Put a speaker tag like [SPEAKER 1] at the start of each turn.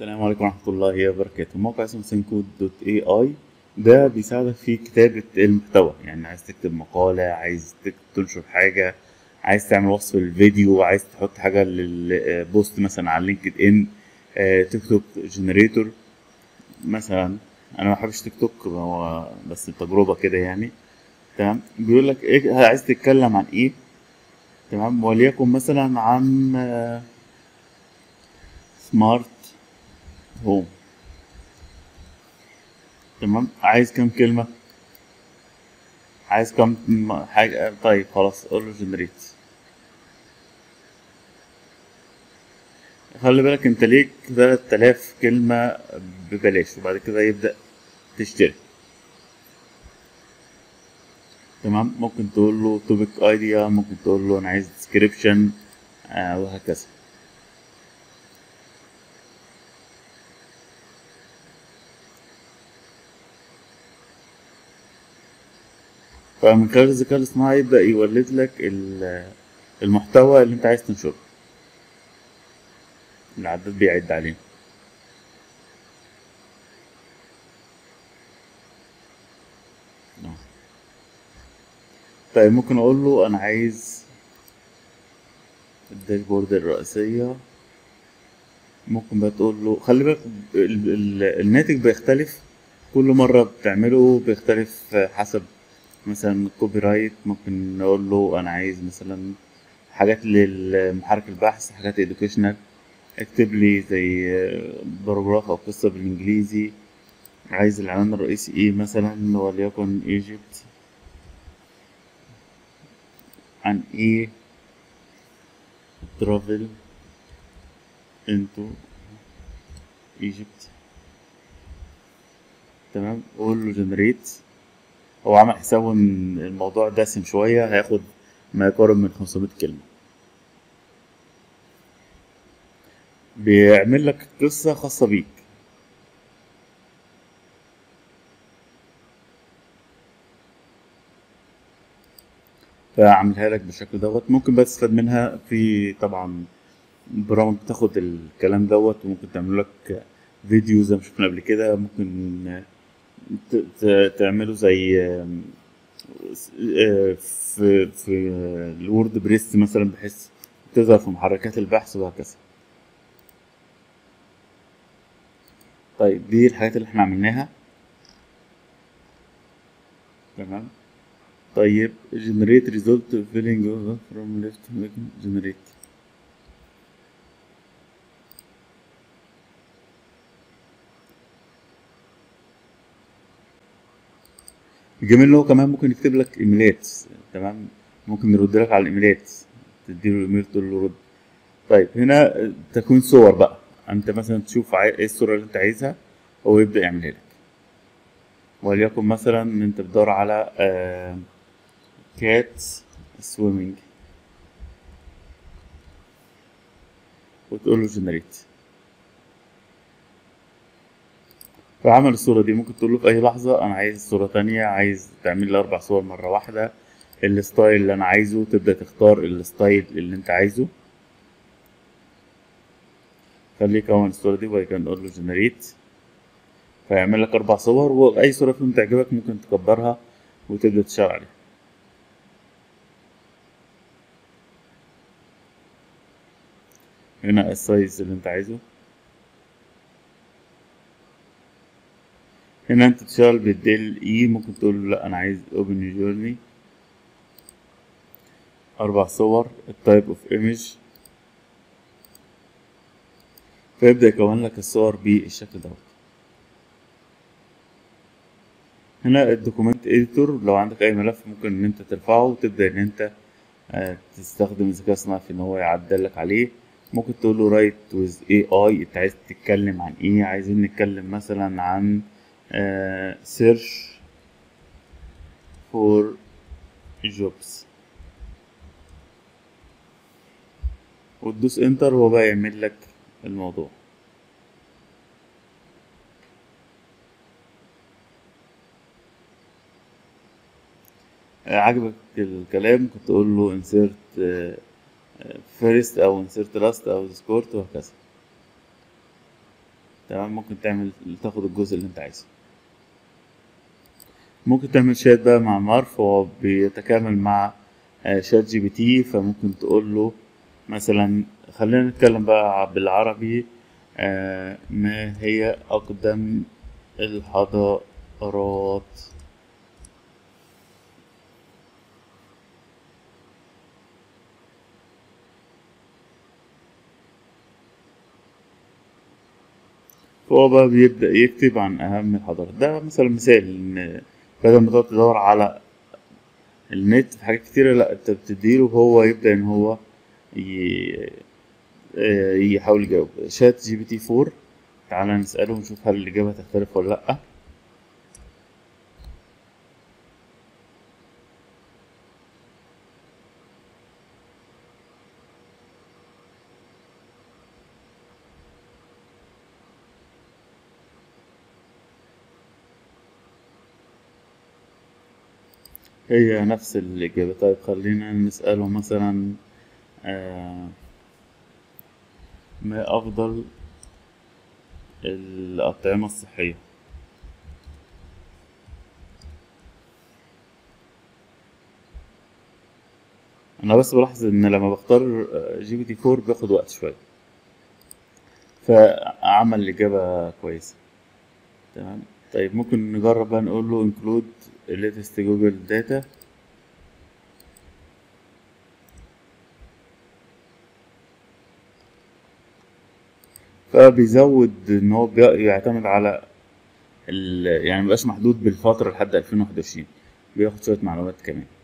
[SPEAKER 1] السلام عليكم ورحمة الله وبركاته موقع اسمه سينكود دوت اي اي ده بيساعدك في كتابة المحتوى يعني عايز تكتب مقالة عايز تك- تنشر حاجة عايز تعمل وصف للفيديو عايز تحط حاجة للبوست مثلا على لينكد ان آه، تيك توك جنريتور مثلا انا ما بحبش تيك توك هو بس تجربة كده يعني تمام بيقول لك ايه عايز تتكلم عن ايه تمام وليكن مثلا عن سمارت هوم تمام عايز كام كلمة عايز كام م- حاجة طيب خلاص قول له جنريت خلي بالك انت ليك 3000 كلمة ببلاش وبعد كده يبدأ تشتري تمام ممكن تقول له توبيك ايديا ممكن تقول له انا عايز ديسكريبشن آه وهكذا فمن خلال الذكاء الاصطناعي يبدأ يولد لك ال- المحتوى اللي انت عايز تنشره العداد بيعد عليه آه. طيب ممكن اقول له انا عايز الداشبورد الرئيسية ممكن بقى تقول له خلي بالك ال- ال- الناتج بيختلف كل مرة بتعمله بيختلف حسب مثلا كوبي رايت ممكن نقول له انا عايز مثلا حاجات للمحرك البحث حاجات educational اكتب لي زي باراجراف او قصة بالانجليزي عايز العنوان الرئيسي ايه مثلا وليكن ايجيبت عن ايه travel into Egypt تمام قول له جنريت هو عمل حسابه ان الموضوع دسم شوية هياخد ما يقارب من 500 كلمة بيعمل لك قصة خاصة بيك فعملها لك بالشكل دوت ممكن بقى تستفاد منها في طبعا برامج بتاخد الكلام دوت وممكن تعمل لك فيديو زي ما شفنا قبل كده ممكن ت- ت- تعمله زي آم، آه، في في الوورد بريس مثلا بحيث تظهر في محركات البحث وهكذا طيب دي الحاجات اللي احنا عملناها تمام طيب generate result filling from left generate الجميل ان هو كمان ممكن يكتب لك ايميلات تمام ممكن يرد لك على الايميلات تديله الايميل تقول له رد طيب هنا تكوين صور بقى انت مثلا تشوف عاي- ايه الصورة اللي انت عايزها هو يبدأ يعملها لك وليكن مثلا انت بتدور على كات سويمنج وتقول له جنريت فعمل الصورة دي ممكن تقول له في أي لحظة أنا عايز صورة تانية عايز تعمل لي أربع صور مرة واحدة الستايل اللي أنا عايزه تبدأ تختار الستايل اللي أنت عايزه خليه يكون الصورة دي وبعد كده نقول له جنريت فيعمل لك أربع صور وأي صورة فيهم تعجبك ممكن تكبرها وتبدأ تشتغل عليها هنا السايز اللي أنت عايزه هنا أنت تشتغل بالديل إي ممكن تقول له لأ أنا عايز أوبن جورني أربع صور التايب أوف إيمج فيبدأ يكون لك الصور بالشكل دوت هنا الدوكيمنت اديتور لو عندك اي ملف ممكن ان انت ترفعه وتبدا ان انت آه، تستخدم الذكاء الصناعي في ان هو يعدل لك عليه ممكن تقول له رايت ويز اي اي انت عايز تتكلم عن ايه عايزين نتكلم مثلا عن سيرش فور جوبز وتدوس انتر هو بقى يعمل لك الموضوع آه، عجبك الكلام كنت تقول له insert فيرست او insert last او discord وهكذا تمام ممكن تعمل تاخد الجزء اللي انت عايزه ممكن تعمل شات بقى مع مارف هو بيتكامل مع آه، شات جي بي تي فممكن تقول له مثلا خلينا نتكلم بقى بالعربي آه، ما هي أقدم الحضارات هو بقى بيبدأ يكتب عن أهم الحضارات ده مثلا مثال إن بدل ما تقعد تدور على النت في حاجات كتيرة لأ أنت بتديله هو يبدأ إن هو ي- آه، يحاول يجاوب شات جي بي تي فور تعالى نسأله ونشوف هل الإجابة هتختلف ولا لأ هي نفس الإجابة طيب خلينا نسأله مثلا آه، ما أفضل الأطعمة الصحية أنا بس بلاحظ إن لما بختار جي بي تي فور بياخد وقت شوية فعمل الإجابة كويسة تمام طيب ممكن نجرب بقى نقول له include latest جوجل data فبيزود ان هو بي- يعتمد على ال... يعني مبقاش محدود بالفترة لحد 2021 بياخد شوية معلومات كمان